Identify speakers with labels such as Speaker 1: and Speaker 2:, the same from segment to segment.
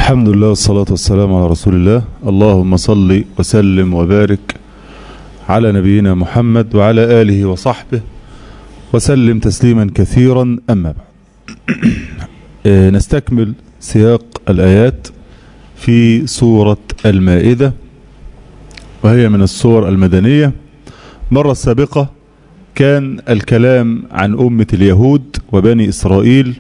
Speaker 1: الحمد لله والصلاة والسلام على رسول الله اللهم صل وسلم وبارك على نبينا محمد وعلى آله وصحبه وسلم تسليما كثيرا أما بعد آه، نستكمل سياق الآيات في سورة المائدة وهي من السور المدنية مرة السابقة كان الكلام عن أمة اليهود وبني إسرائيل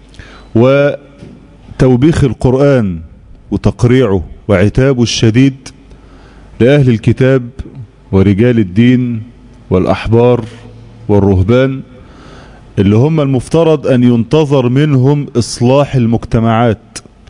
Speaker 1: وتوبيخ القرآن وتقريعه وعتابه الشديد لأهل الكتاب ورجال الدين والأحبار والرهبان اللي هم المفترض أن ينتظر منهم إصلاح المجتمعات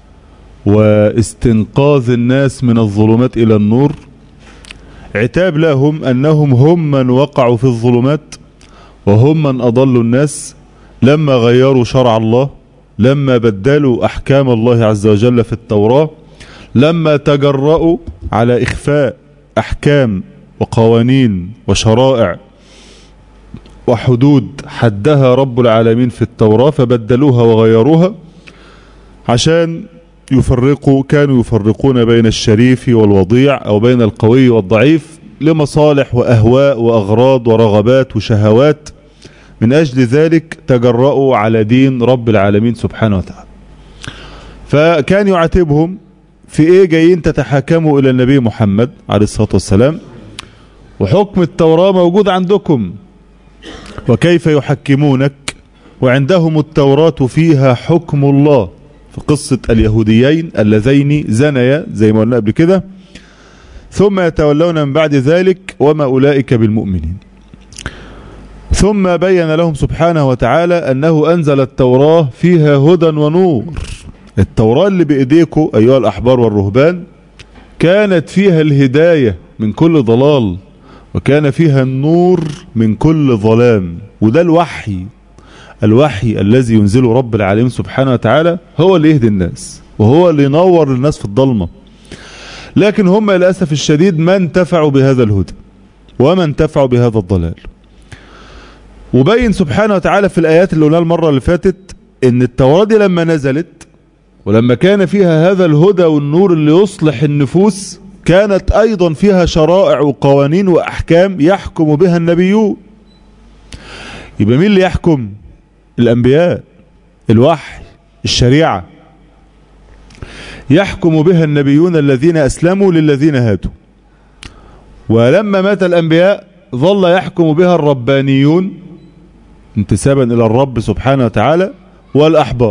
Speaker 1: واستنقاذ الناس من الظلمات إلى النور عتاب لهم أنهم هم من وقعوا في الظلمات وهم من أضلوا الناس لما غيروا شرع الله لما بدلوا أحكام الله عز وجل في التوراة لما تجرأوا على إخفاء أحكام وقوانين وشرائع وحدود حدها رب العالمين في التوراة فبدلوها وغيروها عشان يفرقوا كانوا يفرقون بين الشريف والوضيع أو بين القوي والضعيف لمصالح وأهواء وأغراض ورغبات وشهوات من أجل ذلك تجرأوا على دين رب العالمين سبحانه وتعالى فكان يعاتبهم في ايه جايين تتحاكموا الى النبي محمد عليه الصلاة والسلام وحكم التوراة موجود عندكم وكيف يحكمونك وعندهم التوراة فيها حكم الله في قصة اليهوديين اللذين زنيا زي ما قلنا قبل كده ثم يتولون من بعد ذلك وما أولئك بالمؤمنين ثم بين لهم سبحانه وتعالى أنه أنزل التوراة فيها هدى ونور التوراة اللي بإيديكم أيها الأحبار والرهبان كانت فيها الهداية من كل ضلال وكان فيها النور من كل ظلام وده الوحي الوحي الذي ينزله رب العالمين سبحانه وتعالى هو اللي يهدي الناس وهو اللي ينور الناس في الضلمة لكن هم للأسف الشديد ما انتفعوا بهذا الهدى وما انتفعوا بهذا الضلال وبين سبحانه وتعالى في الآيات اللي قلناها المرة اللي فاتت ان التوراة دي لما نزلت ولما كان فيها هذا الهدى والنور اللي يصلح النفوس كانت ايضا فيها شرائع وقوانين واحكام يحكم بها النبيون يبقى مين اللي يحكم الانبياء الوحي الشريعة يحكم بها النبيون الذين اسلموا للذين هادوا ولما مات الانبياء ظل يحكم بها الربانيون انتسابا الى الرب سبحانه وتعالى والاحبار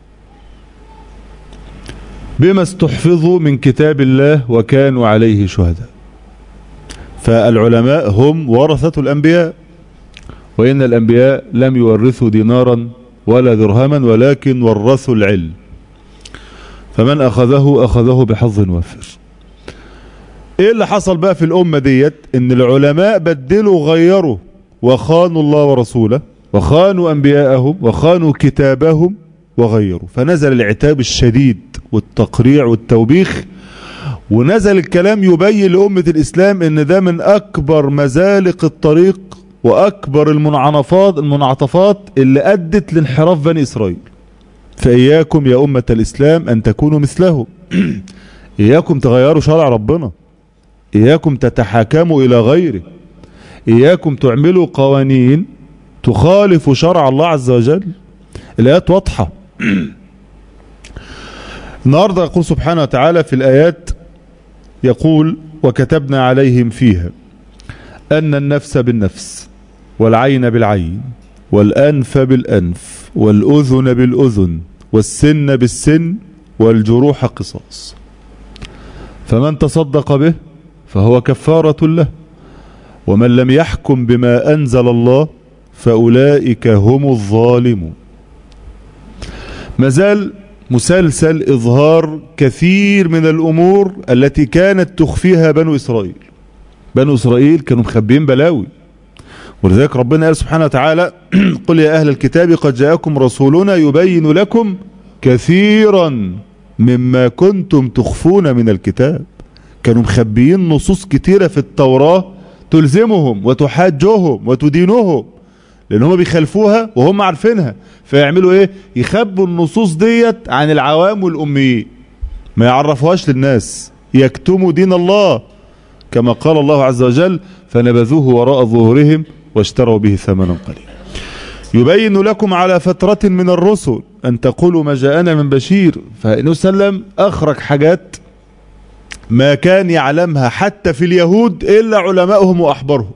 Speaker 1: بما استحفظوا من كتاب الله وكانوا عليه شهداء فالعلماء هم ورثة الأنبياء وإن الأنبياء لم يورثوا دينارا ولا درهما ولكن ورثوا العلم فمن أخذه أخذه بحظ وافر ايه اللي حصل بقى في الأمة ديت ان العلماء بدلوا غيروا وخانوا الله ورسوله وخانوا أنبياءهم وخانوا كتابهم وغيروا فنزل العتاب الشديد والتقريع والتوبيخ ونزل الكلام يبين لأمة الإسلام ان ده من أكبر مزالق الطريق وأكبر المنعنفات المنعطفات اللي أدت لانحراف بني إسرائيل فإياكم يا أمة الإسلام أن تكونوا مثلهم إياكم تغيروا شرع ربنا إياكم تتحاكموا إلى غيره إياكم تعملوا قوانين تخالف شرع الله عز وجل الآيات واضحة النهاردة يقول سبحانه وتعالى في الآيات يقول وكتبنا عليهم فيها أن النفس بالنفس والعين بالعين والأنف بالأنف والأذن بالأذن والسن بالسن والجروح قصاص فمن تصدق به فهو كفارة له ومن لم يحكم بما أنزل الله فأولئك هم الظالمون مازال مسلسل إظهار كثير من الأمور التي كانت تخفيها بنو إسرائيل بنو إسرائيل كانوا مخبين بلاوي ولذلك ربنا قال سبحانه وتعالى قل يا أهل الكتاب قد جاءكم رسولنا يبين لكم كثيرا مما كنتم تخفون من الكتاب كانوا مخبيين نصوص كتيرة في التوراة تلزمهم وتحاجهم وتدينهم لان هم بيخالفوها وهم عارفينها فيعملوا ايه يخبوا النصوص ديت عن العوام والاميين ما يعرفوهاش للناس يكتموا دين الله كما قال الله عز وجل فنبذوه وراء ظهورهم واشتروا به ثمنا قليلا يبين لكم على فترة من الرسل أن تقولوا ما جاءنا من بشير فإنه سلم أخرج حاجات ما كان يعلمها حتى في اليهود إلا علمائهم وأحبارهم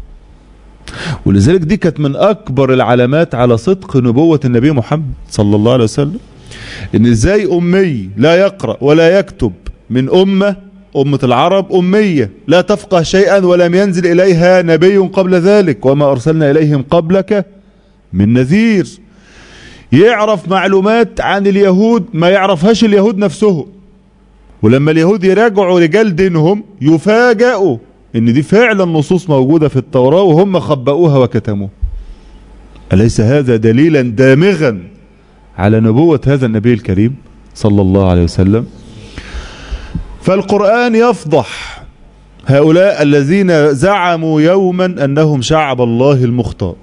Speaker 1: ولذلك دي كانت من أكبر العلامات على صدق نبوة النبي محمد صلى الله عليه وسلم إن إزاي أمي لا يقرأ ولا يكتب من أمة أمة العرب أمية لا تفقه شيئا ولم ينزل إليها نبي قبل ذلك وما أرسلنا إليهم قبلك من نذير يعرف معلومات عن اليهود ما يعرفهاش اليهود نفسهم ولما اليهود يراجعوا رجال دينهم يفاجئوا ان دي فعلا نصوص موجودة في التوراة وهم خبأوها وكتموها أليس هذا دليلا دامغا على نبوة هذا النبي الكريم صلى الله عليه وسلم فالقرآن يفضح هؤلاء الذين زعموا يوما أنهم شعب الله المختار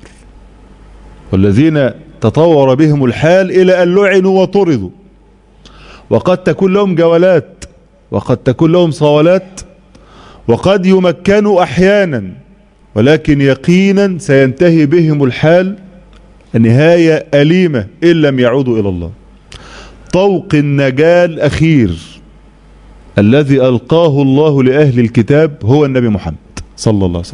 Speaker 1: والذين تطور بهم الحال إلى أن لعنوا وطردوا وقد تكون لهم جولات وقد تكون لهم صولات وقد يمكنوا أحيانا ولكن يقينا سينتهي بهم الحال نهاية أليمة إن لم يعودوا إلى الله طوق النجاة الأخير الذي ألقاه الله لأهل الكتاب هو النبي محمد صلى الله عليه وسلم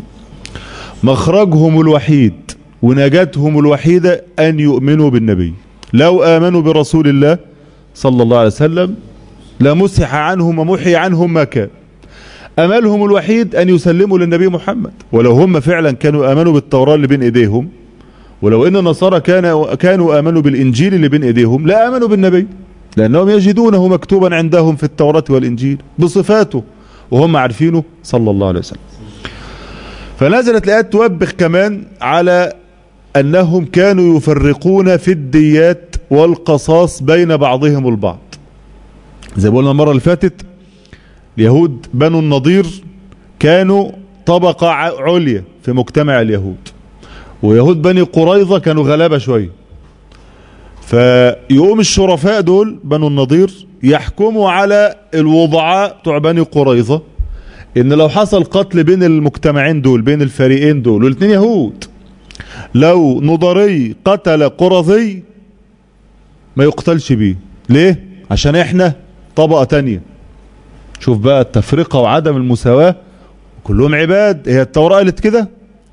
Speaker 1: مخرجهم الوحيد ونجاتهم الوحيدة أن يؤمنوا بالنبي لو آمنوا برسول الله صلى الله عليه وسلم لمسح عنهم ومحي عنهم ما كان أملهم الوحيد أن يسلموا للنبي محمد ولو هم فعلا كانوا آمنوا بالتوراة اللي بين إيديهم ولو أن النصارى كان كانوا آمنوا بالإنجيل اللي بين إيديهم لا آمنوا بالنبي لأنهم يجدونه مكتوبا عندهم في التوراة والإنجيل بصفاته وهم عارفينه صلى الله عليه وسلم فنزلت الآيات توبخ كمان على أنهم كانوا يفرقون في الديات والقصاص بين بعضهم البعض زي ما قلنا المرة اللي فاتت اليهود بنو النضير كانوا طبقة عليا في مجتمع اليهود ويهود بني قريظة كانوا غلابة شوية فيقوم الشرفاء دول بنو النضير يحكموا على الوضعاء بتوع بني قريظة ان لو حصل قتل بين المجتمعين دول بين الفريقين دول والاثنين يهود لو نضري قتل قرظي ما يقتلش بيه ليه عشان احنا طبقة تانية شوف بقى التفرقة وعدم المساواة كلهم عباد هي التوراة قالت كده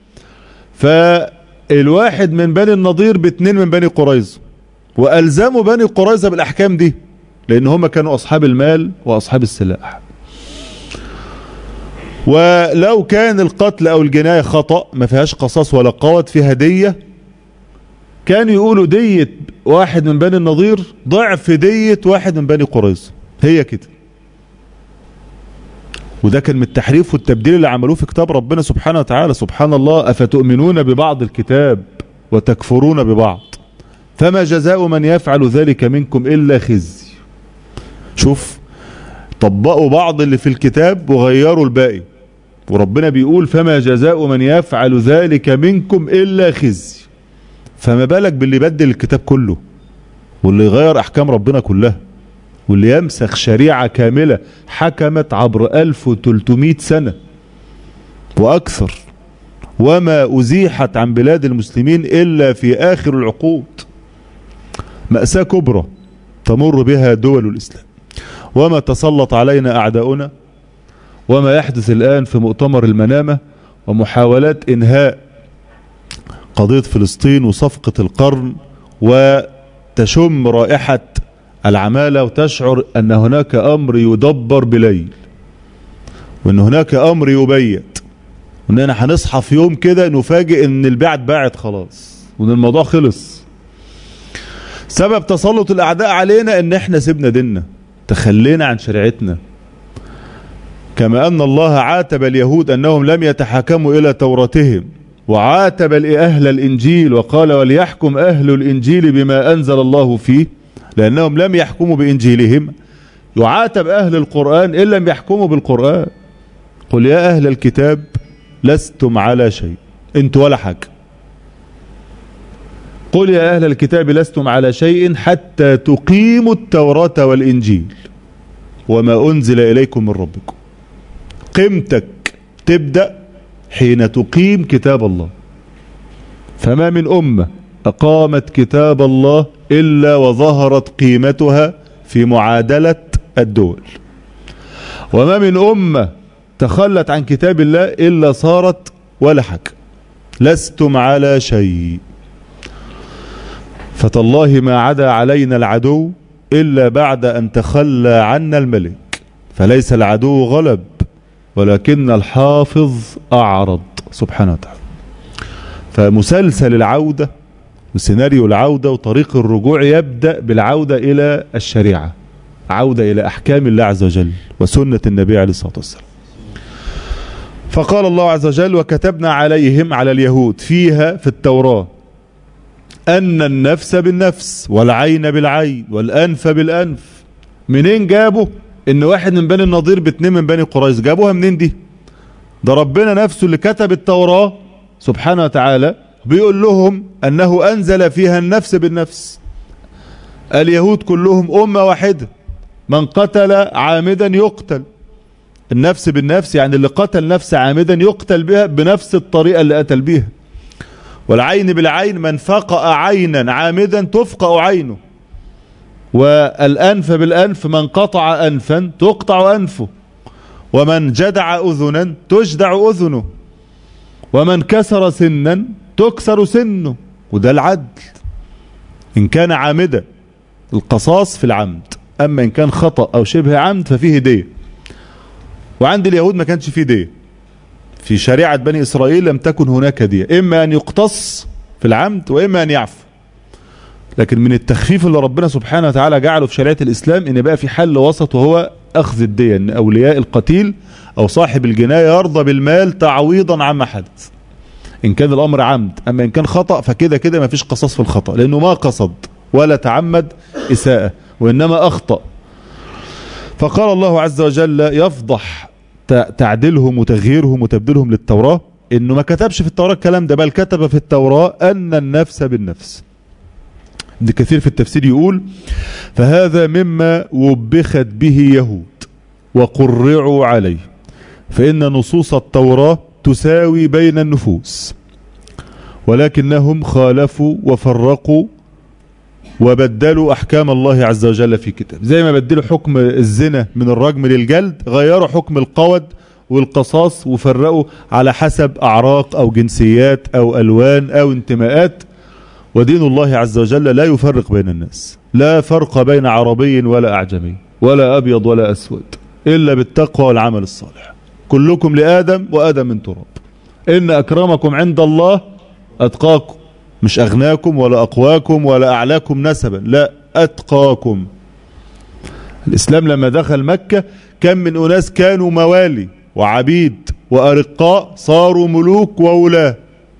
Speaker 1: فالواحد من بني النضير باتنين من بني قريظة والزموا بني قريظة بالاحكام دي لان هم كانوا اصحاب المال واصحاب السلاح ولو كان القتل او الجناية خطأ ما فيهاش قصاص ولا قوت فيها دية كانوا يقولوا دية واحد من بني النضير ضعف دية واحد من بني قريظة هي كده وده كان من التحريف والتبديل اللي عملوه في كتاب ربنا سبحانه وتعالى سبحان الله أفتؤمنون ببعض الكتاب وتكفرون ببعض فما جزاء من يفعل ذلك منكم إلا خزي شوف طبقوا بعض اللي في الكتاب وغيروا الباقي وربنا بيقول فما جزاء من يفعل ذلك منكم إلا خزي فما بالك باللي بدل الكتاب كله واللي يغير أحكام ربنا كلها واللي يمسخ شريعة كاملة حكمت عبر 1300 سنة وأكثر وما أزيحت عن بلاد المسلمين إلا في آخر العقود مأساة كبرى تمر بها دول الإسلام وما تسلط علينا أعداؤنا وما يحدث الآن في مؤتمر المنامة ومحاولات إنهاء قضية فلسطين وصفقة القرن وتشم رائحة العمالة وتشعر أن هناك أمر يدبر بليل وأن هناك أمر يبيت وأننا هنصحى في يوم كده نفاجئ أن البيع اتباعت خلاص وأن الموضوع خلص سبب تسلط الأعداء علينا أن احنا سيبنا ديننا تخلينا عن شريعتنا كما أن الله عاتب اليهود أنهم لم يتحكموا إلى توراتهم وعاتب أهل الإنجيل وقال وليحكم أهل الإنجيل بما أنزل الله فيه لأنهم لم يحكموا بإنجيلهم يعاتب أهل القرآن إن لم يحكموا بالقرآن قل يا أهل الكتاب لستم على شيء انتوا ولا حاجة قل يا أهل الكتاب لستم على شيء حتى تقيموا التوراة والإنجيل وما أنزل إليكم من ربكم قيمتك تبدأ حين تقيم كتاب الله فما من أمة أقامت كتاب الله إلا وظهرت قيمتها في معادلة الدول وما من أمة تخلت عن كتاب الله إلا صارت ولا حاجة لستم على شيء فتالله ما عدا علينا العدو إلا بعد أن تخلى عنا الملك فليس العدو غلب ولكن الحافظ أعرض سبحانه وتعالى فمسلسل العودة وسيناريو العودة وطريق الرجوع يبدأ بالعودة إلى الشريعة عودة إلى أحكام الله عز وجل وسنة النبي عليه الصلاة والسلام فقال الله عز وجل وكتبنا عليهم على اليهود فيها في التوراة أن النفس بالنفس والعين بالعين والأنف بالأنف منين جابوا إن واحد من بني النضير باتنين من بني قريظ جابوها منين دي ده ربنا نفسه اللي كتب التوراة سبحانه وتعالى بيقول لهم أنه أنزل فيها النفس بالنفس اليهود كلهم أمة واحدة من قتل عامدا يقتل النفس بالنفس يعني اللي قتل نفس عامدا يقتل بها بنفس الطريقة اللي قتل بها والعين بالعين من فقأ عينا عامدا تفقأ عينه والأنف بالأنف من قطع أنفا تقطع أنفه ومن جدع أذنا تجدع أذنه ومن كسر سنا تكسر سنه وده العدل إن كان عامدا القصاص في العمد أما إن كان خطأ أو شبه عمد ففيه دية وعند اليهود ما كانش فيه دية في شريعة بني إسرائيل لم تكن هناك دية إما أن يقتص في العمد وإما أن يعفو لكن من التخفيف اللي ربنا سبحانه وتعالى جعله في شريعة الإسلام إن بقى في حل وسط وهو أخذ الدية إن أولياء القتيل أو صاحب الجناية يرضى بالمال تعويضا عما حدث إن كان الأمر عمد أما إن كان خطأ فكده كده ما فيش قصاص في الخطأ لأنه ما قصد ولا تعمد إساءة وإنما أخطأ فقال الله عز وجل يفضح تعديلهم وتغييرهم وتبديلهم للتوراة إنه ما كتبش في التوراة الكلام ده بل كتب في التوراة أن النفس بالنفس ابن كثير في التفسير يقول فهذا مما وبخت به يهود وقرعوا عليه فإن نصوص التوراة تساوي بين النفوس ولكنهم خالفوا وفرقوا وبدلوا أحكام الله عز وجل في كتاب زي ما بدلوا حكم الزنا من الرجم للجلد غيروا حكم القود والقصاص وفرقوا على حسب أعراق أو جنسيات أو ألوان أو انتماءات ودين الله عز وجل لا يفرق بين الناس لا فرق بين عربي ولا أعجمي ولا أبيض ولا أسود إلا بالتقوى والعمل الصالح كلكم لآدم وآدم من تراب إن أكرمكم عند الله أتقاكم مش أغناكم ولا أقواكم ولا أعلاكم نسبا لا أتقاكم الإسلام لما دخل مكة كم من أناس كانوا موالي وعبيد وأرقاء صاروا ملوك وولاة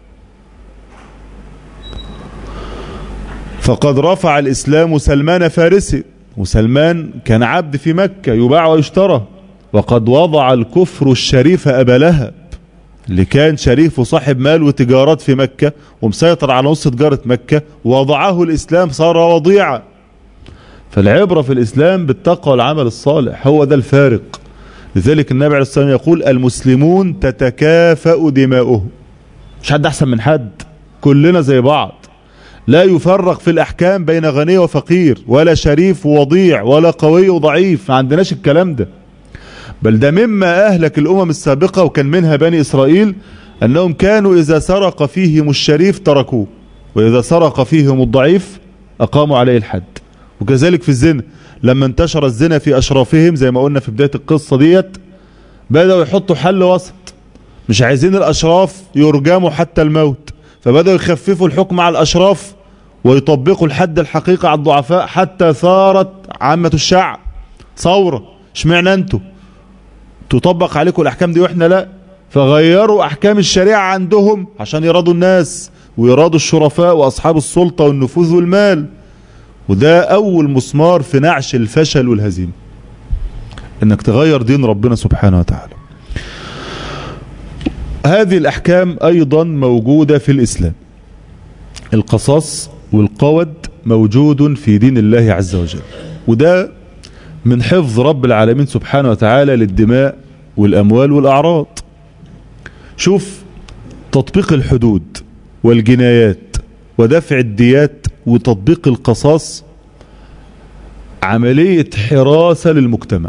Speaker 1: فقد رفع الإسلام سلمان فارسي وسلمان كان عبد في مكة يباع ويشترى وقد وضع الكفر الشريف أبا لهب اللي كان شريف وصاحب مال وتجارات في مكة ومسيطر على نص تجارة مكة وضعه الإسلام صار وضيعا فالعبرة في الإسلام بالتقوى والعمل الصالح هو ده الفارق لذلك النبي عليه الصلاة والسلام يقول المسلمون تتكافأ دماؤهم مش حد أحسن من حد كلنا زي بعض لا يفرق في الأحكام بين غني وفقير ولا شريف ووضيع ولا قوي وضعيف ما عندناش الكلام ده بل ده مما أهلك الأمم السابقة وكان منها بني إسرائيل أنهم كانوا إذا سرق فيهم الشريف تركوه وإذا سرق فيهم الضعيف أقاموا عليه الحد وكذلك في الزنا لما انتشر الزنا في أشرافهم زي ما قلنا في بداية القصة ديت بدأوا يحطوا حل وسط مش عايزين الأشراف يرجموا حتى الموت فبدأوا يخففوا الحكم على الأشراف ويطبقوا الحد الحقيقي على الضعفاء حتى ثارت عامة الشعب ثورة اشمعنى انتوا تطبق عليكم الأحكام دي وإحنا لا فغيروا أحكام الشريعة عندهم عشان يرادوا الناس ويرادوا الشرفاء وأصحاب السلطة والنفوذ والمال وده أول مسمار في نعش الفشل والهزيمة إنك تغير دين ربنا سبحانه وتعالى هذه الأحكام أيضا موجودة في الإسلام القصاص والقود موجود في دين الله عز وجل وده من حفظ رب العالمين سبحانه وتعالى للدماء والأموال والأعراض شوف تطبيق الحدود والجنايات ودفع الديات وتطبيق القصاص عملية حراسة للمجتمع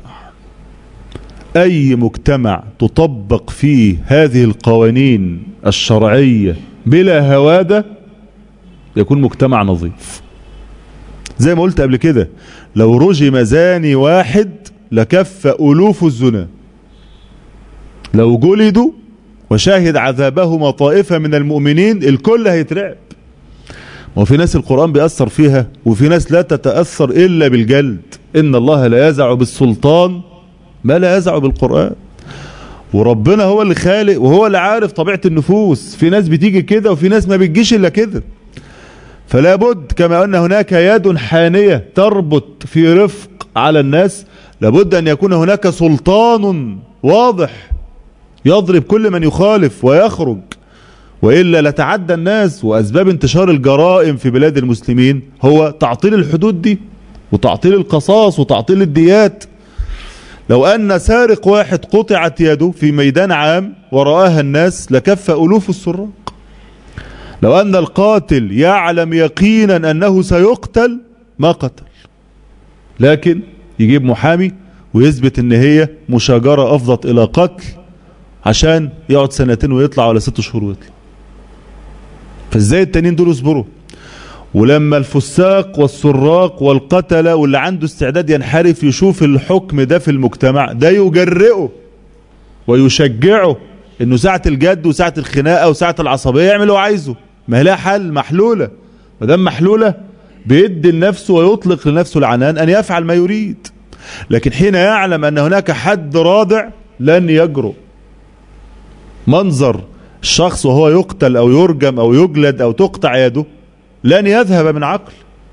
Speaker 1: أي مجتمع تطبق فيه هذه القوانين الشرعية بلا هوادة يكون مجتمع نظيف زي ما قلت قبل كده لو رجم زاني واحد لكف ألوف الزنا لو جلدوا وشاهد عذابهما طائفة من المؤمنين الكل هيترعب وفي ناس القرآن بيأثر فيها وفي ناس لا تتأثر إلا بالجلد إن الله لا يزع بالسلطان ما لا يزع بالقرآن وربنا هو اللي خالق وهو اللي عارف طبيعة النفوس في ناس بتيجي كده وفي ناس ما بتجيش إلا كده فلا بد كما أن هناك يد حانية تربط في رفق على الناس لابد أن يكون هناك سلطان واضح يضرب كل من يخالف ويخرج وإلا لتعدى الناس وأسباب انتشار الجرائم في بلاد المسلمين هو تعطيل الحدود دي وتعطيل القصاص وتعطيل الديات لو أن سارق واحد قطعت يده في ميدان عام ورآها الناس لكف ألوف السراق لو أن القاتل يعلم يقينا أنه سيقتل ما قتل لكن يجيب محامي ويثبت ان هي مشاجرة افضت الى قتل عشان يقعد سنتين ويطلع ولا ست شهور ويطلع فازاي التانيين دول يصبروا ولما الفساق والسراق والقتلة واللي عنده استعداد ينحرف يشوف الحكم ده في المجتمع ده يجرئه ويشجعه انه ساعة الجد وساعة الخناقة وساعة العصبية يعمل اللي هو عايزه ما هي لها حل محلولة ما دام محلولة بيدي لنفسه ويطلق لنفسه العنان ان يفعل ما يريد لكن حين يعلم ان هناك حد رادع لن يجرؤ منظر الشخص وهو يقتل او يرجم او يجلد او تقطع يده لن يذهب من عقل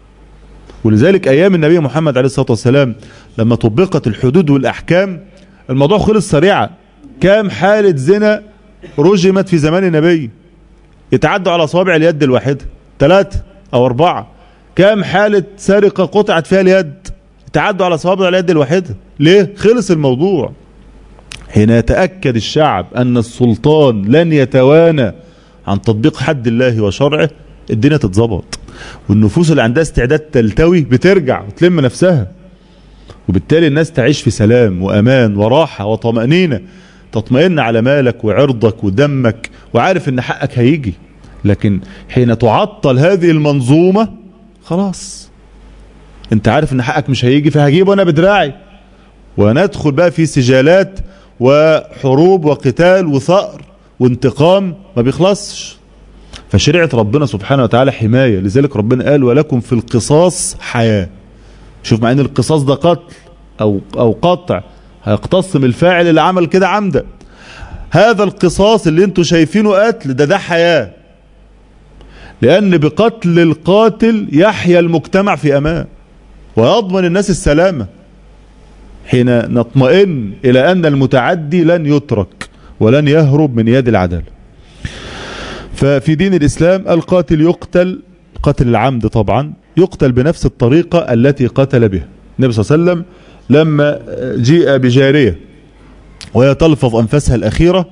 Speaker 1: ولذلك ايام النبي محمد عليه الصلاة والسلام لما طبقت الحدود والاحكام الموضوع خلص سريعا كام حالة زنا رجمت في زمان النبي يتعدوا على صوابع اليد الواحدة ثلاثة او اربعة كام حالة سرقة قطعت فيها اليد يتعدوا على صوابع اليد الواحدة ليه خلص الموضوع حين يتأكد الشعب أن السلطان لن يتوانى عن تطبيق حد الله وشرعه الدنيا تتظبط والنفوس اللي عندها استعداد تلتوي بترجع وتلم نفسها وبالتالي الناس تعيش في سلام وأمان وراحة وطمأنينة تطمئن على مالك وعرضك ودمك وعارف ان حقك هيجي لكن حين تعطل هذه المنظومة خلاص انت عارف ان حقك مش هيجي فهجيبه انا بدراعي وندخل بقى في سجالات وحروب وقتال وثأر وانتقام ما بيخلصش فشريعة ربنا سبحانه وتعالى حماية لذلك ربنا قال ولكم في القصاص حياة شوف مع ان القصاص ده قتل او, أو قطع هيقتصم الفاعل اللي عمل كده عمدا هذا القصاص اللي انتوا شايفينه قتل ده ده حياة لان بقتل القاتل يحيا المجتمع في امان ويضمن الناس السلامة حين نطمئن إلى أن المتعدي لن يترك ولن يهرب من يد العدالة ففي دين الإسلام القاتل يقتل قتل العمد طبعا يقتل بنفس الطريقة التي قتل بها النبي صلى الله عليه وسلم لما جيء بجارية وهي تلفظ أنفاسها الأخيرة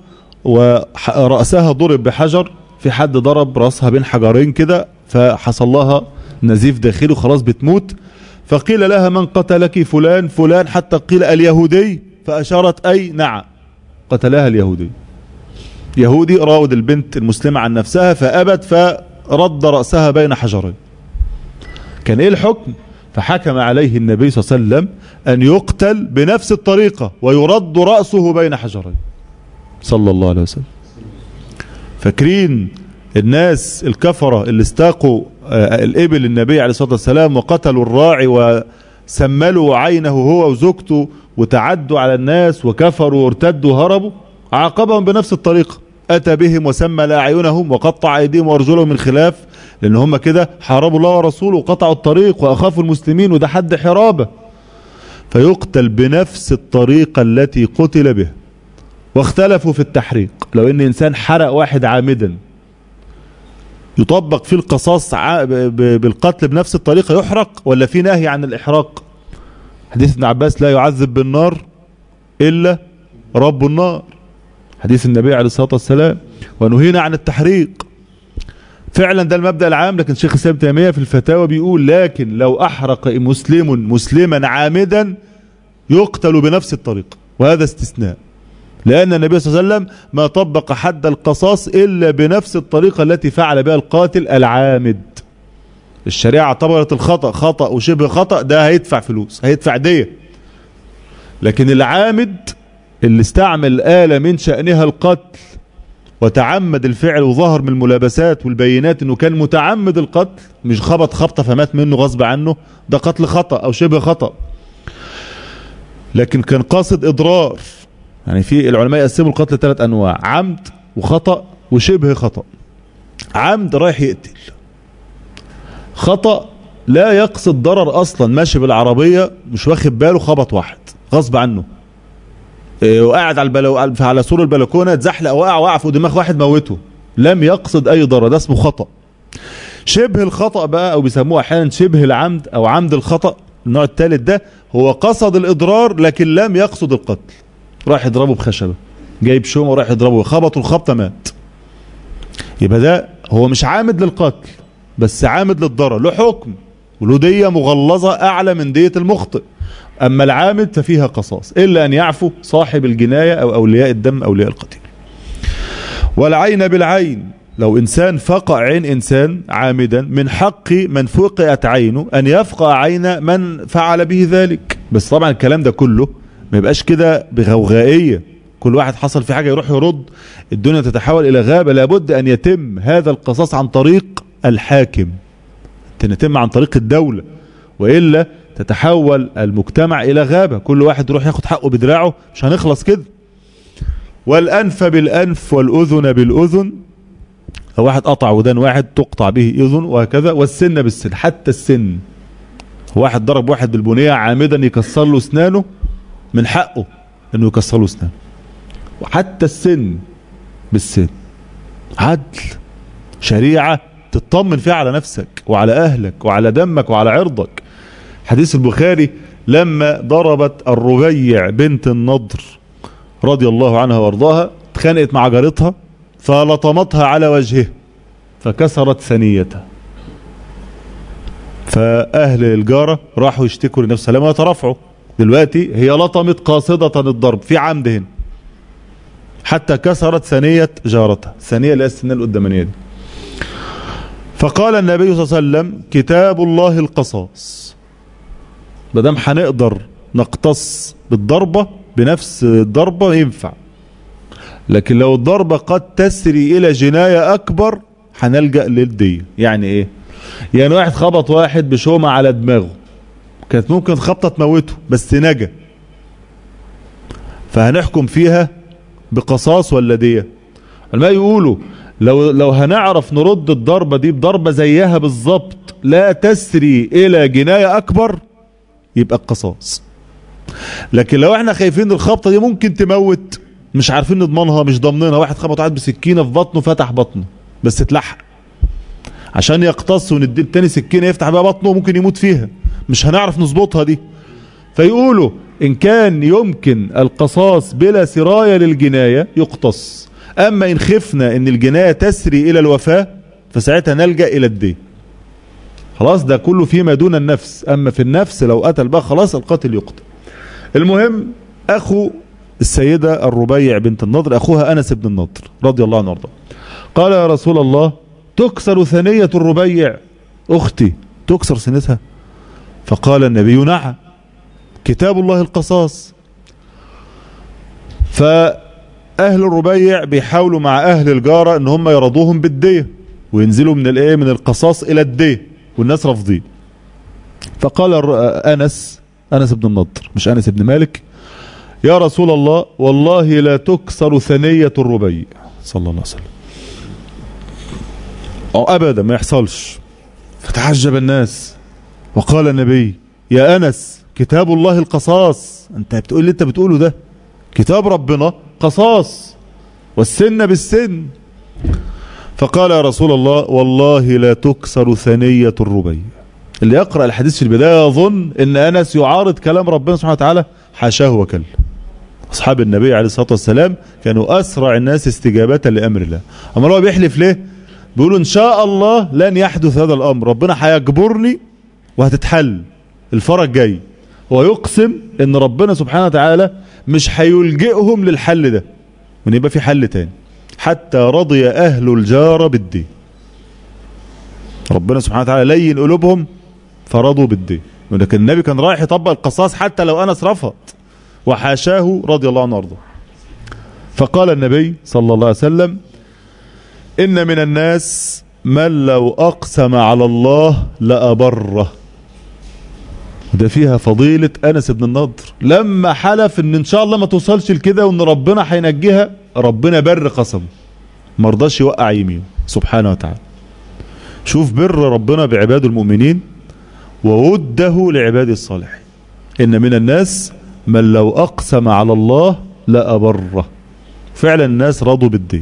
Speaker 1: ورأسها ضرب بحجر في حد ضرب رأسها بين حجرين كده فحصل لها نزيف داخلي وخلاص بتموت فقيل لها من قتلك فلان فلان حتى قيل اليهودي فأشارت أي نعم قتلها اليهودي يهودي راود البنت المسلمة عن نفسها فأبت فرد رأسها بين حجرين كان ايه الحكم فحكم عليه النبي صلى الله عليه وسلم أن يقتل بنفس الطريقة ويرد رأسه بين حجرين صلى الله عليه وسلم فاكرين الناس الكفرة اللي استاقوا الإبل النبي عليه الصلاة والسلام وقتلوا الراعي وسملوا عينه هو وزوجته وتعدوا على الناس وكفروا وارتدوا وهربوا عاقبهم بنفس الطريقة أتى بهم وسمل أعينهم وقطع أيديهم وأرجلهم من خلاف لأن هم كده حاربوا الله ورسوله وقطعوا الطريق وأخافوا المسلمين وده حد حرابة فيقتل بنفس الطريقة التي قتل بها واختلفوا في التحريق لو ان انسان حرق واحد عامدا يطبق فيه القصاص بالقتل بنفس الطريقة يحرق ولا في نهي عن الإحراق حديث ابن عباس لا يعذب بالنار إلا رب النار حديث النبي عليه الصلاة والسلام ونهينا عن التحريق فعلا ده المبدأ العام لكن شيخ الإسلام تيمية في الفتاوى بيقول لكن لو أحرق مسلم مسلما عامدا يقتل بنفس الطريقة وهذا استثناء لأن النبي صلى الله عليه وسلم ما طبق حد القصاص إلا بنفس الطريقة التي فعل بها القاتل العامد الشريعة اعتبرت الخطأ خطأ وشبه خطأ ده هيدفع فلوس هيدفع دية لكن العامد اللي استعمل آلة من شأنها القتل وتعمد الفعل وظهر من الملابسات والبينات انه كان متعمد القتل مش خبط خبطة فمات منه غصب عنه ده قتل خطأ او شبه خطأ لكن كان قاصد اضرار يعني في العلماء يقسموا القتل ثلاث انواع عمد وخطأ وشبه خطأ عمد رايح يقتل خطأ لا يقصد ضرر اصلا ماشي بالعربية مش واخد باله خبط واحد غصب عنه إيه وقاعد على البلو... على سور البلكونه اتزحلق وقع وقع فوق دماغ واحد موته لم يقصد اي ضرر ده اسمه خطأ شبه الخطأ بقى او بيسموه احيانا شبه العمد او عمد الخطأ النوع الثالث ده هو قصد الاضرار لكن لم يقصد القتل راح يضربه بخشبه جايب شومه وراح يضربه خبطه الخبطه مات يبقى ده هو مش عامد للقتل بس عامد للضرر له حكم وله ديه مغلظه اعلى من ديه المخطئ اما العامد ففيها قصاص الا ان يعفو صاحب الجنايه او اولياء الدم اولياء القتيل والعين بالعين لو انسان فقع عين انسان عامدا من حق من فقعت عينه ان يفقع عين من فعل به ذلك بس طبعا الكلام ده كله ما يبقاش كده بغوغائيه كل واحد حصل في حاجه يروح يرد الدنيا تتحول الى غابه لابد ان يتم هذا القصاص عن طريق الحاكم يتم عن طريق الدوله والا تتحول المجتمع الى غابة كل واحد يروح ياخد حقه بدراعه مش هنخلص كده والانف بالانف والاذن بالاذن لو واحد قطع ودان واحد تقطع به اذن وهكذا والسن بالسن حتى السن واحد ضرب واحد بالبنية عامدا يكسر له اسنانه من حقه انه يكسر له اسنانه وحتى السن بالسن عدل شريعة تطمن فيها على نفسك وعلى اهلك وعلى دمك وعلى عرضك حديث البخاري لما ضربت الربيع بنت النضر رضي الله عنها وارضاها اتخانقت مع جارتها فلطمتها على وجهه فكسرت ثنيتها فأهل الجارة راحوا يشتكوا للنبي صلى الله عليه وسلم ويترافعوا دلوقتي هي لطمت قاصدة الضرب في عمد هنا حتى كسرت ثنية جارتها الثانية اللي هي السنة القدامانية دي فقال النبي صلى الله عليه وسلم كتاب الله القصاص ما دام هنقدر نقتص بالضربة بنفس الضربة ينفع لكن لو الضربة قد تسري إلى جناية أكبر هنلجأ للدية يعني إيه يعني واحد خبط واحد بشومة على دماغه كانت ممكن خبطة تموته بس نجا فهنحكم فيها بقصاص ولا دية ما يقولوا لو لو هنعرف نرد الضربة دي بضربة زيها بالظبط لا تسري إلى جناية أكبر يبقى القصاص لكن لو احنا خايفين الخبطة دي ممكن تموت مش عارفين نضمنها مش ضامنينها واحد خبط واحد بسكينة في بطنه فتح بطنه بس اتلحق عشان يقتص وندي التاني سكينة يفتح بقى بطنه ممكن يموت فيها مش هنعرف نظبطها دي فيقولوا ان كان يمكن القصاص بلا سراية للجناية يقتص اما ان خفنا ان الجناية تسري الى الوفاة فساعتها نلجأ الى الدين خلاص ده كله فيما دون النفس اما في النفس لو قتل بقى خلاص القاتل يقتل المهم اخو السيدة الربيع بنت النضر اخوها انس بن النضر رضي الله عنه وارضاه قال يا رسول الله تكسر ثنية الربيع اختي تكسر سنتها فقال النبي نعم كتاب الله القصاص فاهل الربيع بيحاولوا مع اهل الجارة ان هم يرضوهم بالدية وينزلوا من الايه من القصاص الى الدية والناس رافضين فقال انس انس بن النضر مش انس بن مالك يا رسول الله والله لا تكسر ثنية الربيع صلى الله عليه وسلم أو أبدا ما يحصلش فتعجب الناس وقال النبي يا أنس كتاب الله القصاص أنت بتقول اللي أنت بتقوله ده كتاب ربنا قصاص والسن بالسن فقال يا رسول الله والله لا تكسر ثنية الربيع اللي يقرأ الحديث في البداية يظن ان انس يعارض كلام ربنا سبحانه وتعالى حاشاه وكلا اصحاب النبي عليه الصلاة والسلام كانوا اسرع الناس استجابة لامر الله اما هو بيحلف ليه بيقولوا ان شاء الله لن يحدث هذا الامر ربنا هيجبرني وهتتحل الفرج جاي هو يقسم ان ربنا سبحانه وتعالى مش هيلجئهم للحل ده وان يبقى في حل تاني حتى رضي اهل الجار بالدين ربنا سبحانه وتعالى لين قلوبهم فرضوا بالدين ولكن النبي كان رايح يطبق القصاص حتى لو انس رفض وحاشاه رضي الله عنه وارضاه فقال النبي صلى الله عليه وسلم ان من الناس من لو اقسم على الله لابره وده فيها فضيلة أنس بن النضر لما حلف ان ان شاء الله ما توصلش لكده وان ربنا هينجيها ربنا بر قسمه ما رضاش يوقع يمينه سبحانه وتعالى شوف بر ربنا بعباد المؤمنين ووده لعباد الصالحين إن من الناس من لو أقسم على الله لأبره فعلا الناس رضوا بالدين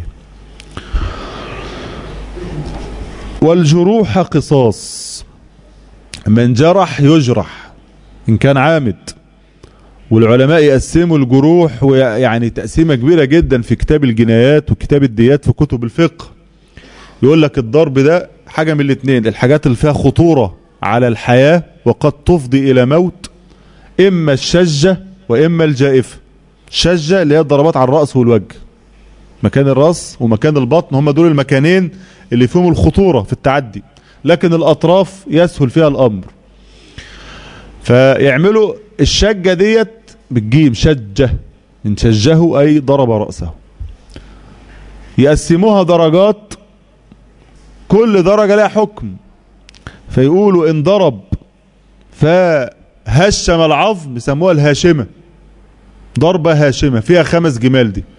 Speaker 1: والجروح قصاص من جرح يجرح إن كان عامد والعلماء يقسموا الجروح ويعني تقسيمة كبيرة جدا في كتاب الجنايات وكتاب الديات في كتب الفقه يقول لك الضرب ده حاجة من الاثنين الحاجات اللي فيها خطورة على الحياة وقد تفضي إلى موت إما الشجة وإما الجائفة الشجة اللي هي الضربات على الرأس والوجه مكان الرأس ومكان البطن هم دول المكانين اللي فيهم الخطورة في التعدي لكن الأطراف يسهل فيها الأمر فيعملوا الشجة ديت بالجيم شجة إن شجه أي ضرب رأسه يقسموها درجات كل درجة لها حكم فيقولوا إن ضرب فهشم العظم بيسموها الهاشمة ضربة هاشمة فيها خمس جمال دي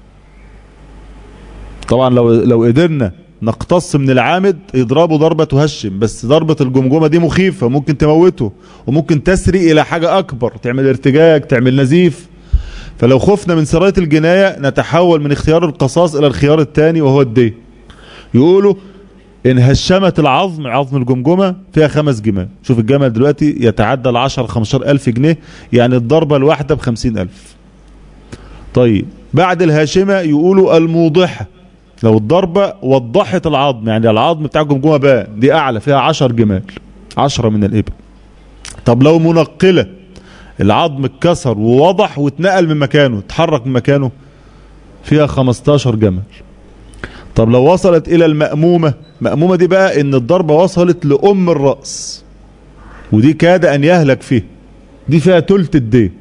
Speaker 1: طبعا لو لو قدرنا نقتص من العامد يضربه ضربة تهشم بس ضربة الجمجمة دي مخيفة ممكن تموته وممكن تسري إلى حاجة أكبر تعمل ارتجاج تعمل نزيف فلو خفنا من سراية الجناية نتحول من اختيار القصاص إلى الخيار الثاني وهو الدين يقولوا إن هشمت العظم عظم الجمجمة فيها خمس جمال شوف الجمل دلوقتي يتعدى ال 10 15 ألف جنيه يعني الضربة الواحدة بخمسين ألف طيب بعد الهاشمة يقولوا الموضحة لو الضربة وضحت العظم يعني العظم بتاع الجمجمة بقى دي أعلى فيها 10 جمال 10 من الإبل طب لو منقلة العظم اتكسر ووضح واتنقل من مكانه اتحرك من مكانه فيها 15 جمل طب لو وصلت الى المأمومة مأمومة دي بقى ان الضربة وصلت لأم الرأس ودي كاد ان يهلك فيه دي فيها تلت الدين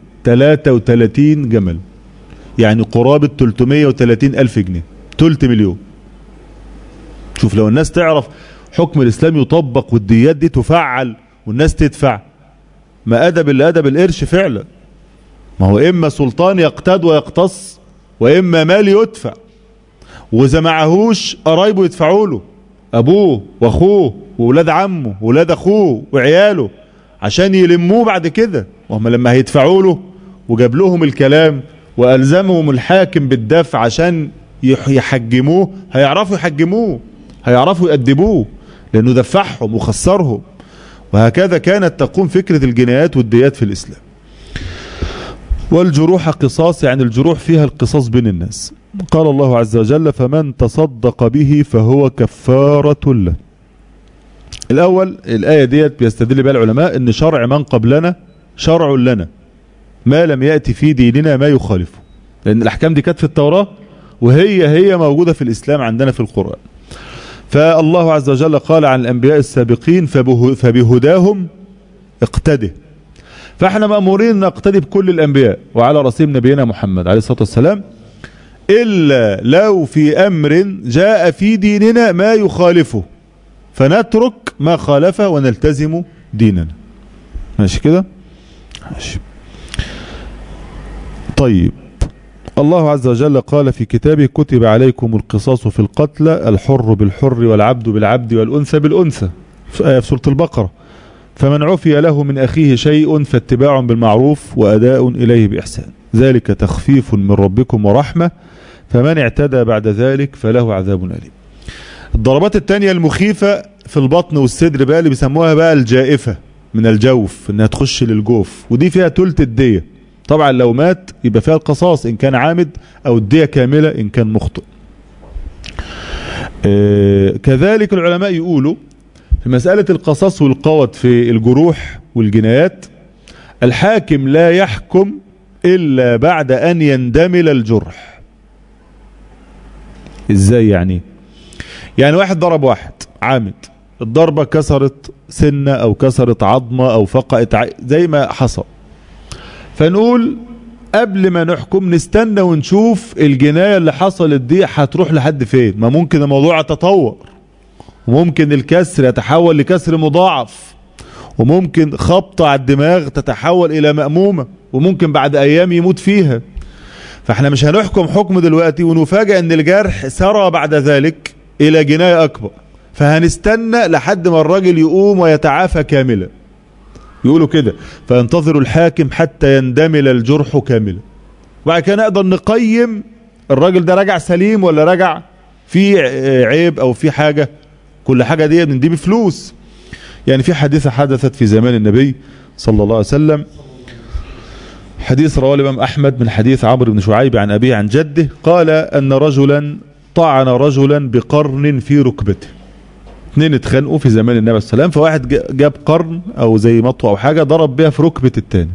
Speaker 1: 33 جمل يعني قرابة 330 ألف جنيه تلت مليون شوف لو الناس تعرف حكم الإسلام يطبق والديات دي تفعل والناس تدفع ما أدب اللي أدب القرش فعلا ما هو إما سلطان يقتاد ويقتص وإما مال يدفع وإذا معهوش قرايبه يدفعوا له أبوه وأخوه وولاد عمه وولاد أخوه وعياله عشان يلموه بعد كده وهم لما هيدفعوا له وجاب لهم الكلام وألزمهم الحاكم بالدفع عشان يحجموه هيعرفوا يحجموه هيعرفوا يأدبوه لأنه دفعهم وخسرهم وهكذا كانت تقوم فكرة الجنايات والديات في الإسلام والجروح قصاص يعني الجروح فيها القصاص بين الناس قال الله عز وجل فمن تصدق به فهو كفارة له الأول الآية ديت بيستدل بها العلماء أن شرع من قبلنا شرع لنا ما لم يأتي في ديننا ما يخالفه لأن الأحكام دي كانت في التوراة وهي هي موجودة في الإسلام عندنا في القرآن فالله عز وجل قال عن الأنبياء السابقين فبهداهم اقتده فاحنا مأمورين نقتدي بكل الأنبياء وعلى رسيم نبينا محمد عليه الصلاة والسلام إلا لو في أمر جاء في ديننا ما يخالفه فنترك ما خالفه ونلتزم ديننا ماشي كده ماشي طيب الله عز وجل قال في كتابه كتب عليكم القصاص في القتلى الحر بالحر والعبد بالعبد والأنثى بالأنثى في سورة البقرة فمن عفي له من أخيه شيء فاتباع بالمعروف وأداء إليه بإحسان ذلك تخفيف من ربكم ورحمة فمن اعتدى بعد ذلك فله عذاب أليم الضربات الثانية المخيفة في البطن والصدر بقى اللي بيسموها بقى الجائفة من الجوف انها تخش للجوف ودي فيها تلت الدية طبعا لو مات يبقى فيها القصاص ان كان عامد او الدية كاملة ان كان مخطئ آه كذلك العلماء يقولوا في مسألة القصاص والقوت في الجروح والجنايات الحاكم لا يحكم إلا بعد أن يندمل الجرح إزاي يعني يعني واحد ضرب واحد عامد الضربة كسرت سنة أو كسرت عظمة أو فقأت زي ما حصل فنقول قبل ما نحكم نستنى ونشوف الجناية اللي حصلت دي هتروح لحد فين ما ممكن الموضوع يتطور وممكن الكسر يتحول لكسر مضاعف وممكن خبطة على الدماغ تتحول إلى مأمومة وممكن بعد أيام يموت فيها فاحنا مش هنحكم حكم دلوقتي ونفاجأ ان الجرح سرى بعد ذلك إلى جناية أكبر فهنستنى لحد ما الراجل يقوم ويتعافى كاملا يقولوا كده فينتظر الحاكم حتى يندمل الجرح كاملا وبعد كده نقدر نقيم الراجل ده رجع سليم ولا رجع في عيب او في حاجة كل حاجة دي دي بفلوس يعني في حادثة حدثت في زمان النبي صلى الله عليه وسلم حديث رواه الإمام أحمد من حديث عمرو بن شعيب عن أبيه عن جده قال أن رجلا طعن رجلا بقرن في ركبته اثنين اتخانقوا في زمان النبي صلى الله عليه وسلم فواحد جاب قرن او زي مطوه او حاجه ضرب بها في ركبه الثاني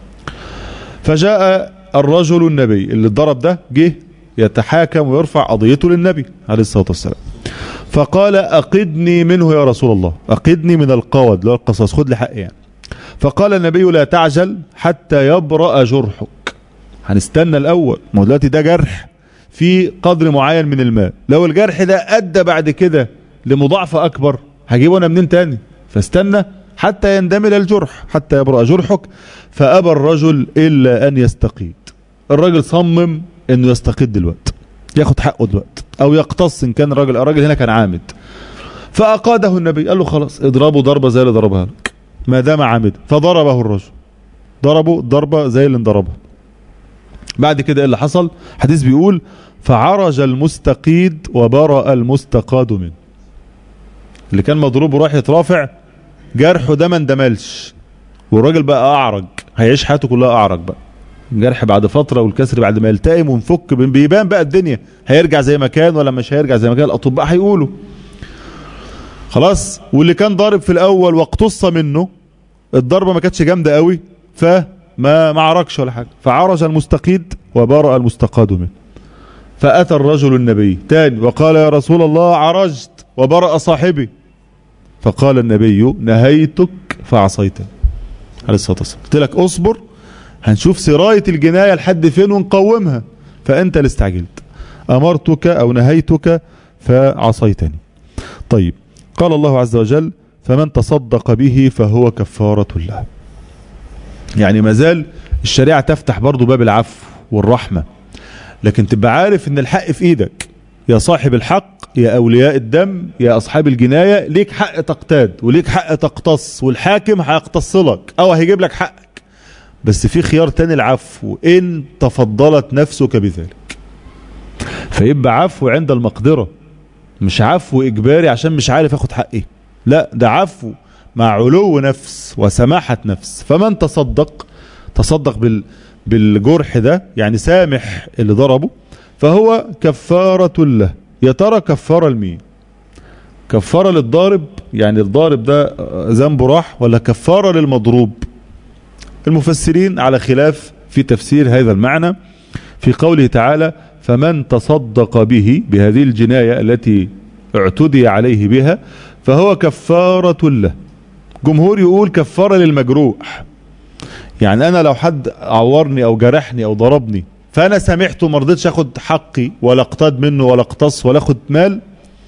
Speaker 1: فجاء الرجل النبي اللي اتضرب ده جه يتحاكم ويرفع قضيته للنبي عليه الصلاه والسلام فقال اقدني منه يا رسول الله اقدني من القود اللي هو القصاص خد لي حقي يعني فقال النبي لا تعجل حتى يبرأ جرحك هنستنى الاول ما هو دلوقتي ده جرح في قدر معين من الماء لو الجرح ده ادى بعد كده لمضاعفة أكبر هجيبه أنا منين تاني فاستنى حتى يندمل الجرح حتى يبرأ جرحك فأبى الرجل إلا أن يستقيد الراجل صمم أنه يستقيد دلوقتي ياخد حقه دلوقتي أو يقتص إن كان الراجل الراجل هنا كان عامد فأقاده النبي قال له خلاص اضربه ضربة زي اللي ضربها لك ما دام عامد فضربه الرجل ضربه ضربة زي اللي انضربها بعد كده ايه اللي حصل حديث بيقول فعرج المستقيد وبرأ المستقاد منه اللي كان مضروب وراح يترافع جرحه ده ما اندملش والراجل بقى اعرج هيعيش حياته كلها اعرج بقى الجرح بعد فترة والكسر بعد ما يلتئم ونفك بيبان بقى الدنيا هيرجع زي ما كان ولا مش هيرجع زي ما كان الاطباء هيقولوا خلاص واللي كان ضارب في الاول واقتص منه الضربة ما كانتش جامدة قوي فما ما عركش ولا حاجة فعرج المستقيد وبرأ المستقاد منه فأتى الرجل النبي تاني وقال يا رسول الله عرجت وبرأ صاحبي فقال النبي نهيتك فعصيتني عليه الصلاة والسلام قلت لك اصبر هنشوف سراية الجناية لحد فين ونقومها فأنت اللي استعجلت أمرتك أو نهيتك فعصيتني طيب قال الله عز وجل فمن تصدق به فهو كفارة له يعني مازال الشريعة تفتح برضو باب العفو والرحمة لكن تبقى عارف ان الحق في ايدك يا صاحب الحق يا اولياء الدم يا اصحاب الجناية ليك حق تقتاد وليك حق تقتص والحاكم هيقتص لك او هيجيب لك حقك بس في خيار تاني العفو ان تفضلت نفسك بذلك فيبقى عفو عند المقدرة مش عفو اجباري عشان مش عارف اخد حقي لا ده عفو مع علو نفس وسماحة نفس فمن تصدق تصدق بال بالجرح ده يعني سامح اللي ضربه فهو كفارة له يا ترى كفارة لمين كفارة للضارب يعني الضارب ده ذنبه راح ولا كفارة للمضروب المفسرين على خلاف في تفسير هذا المعنى في قوله تعالى فمن تصدق به بهذه الجناية التي اعتدي عليه بها فهو كفارة له جمهور يقول كفارة للمجروح يعني انا لو حد عورني او جرحني او ضربني فانا سامحته ما رضيتش اخد حقي ولا اقتاد منه ولا اقتص ولا اخد مال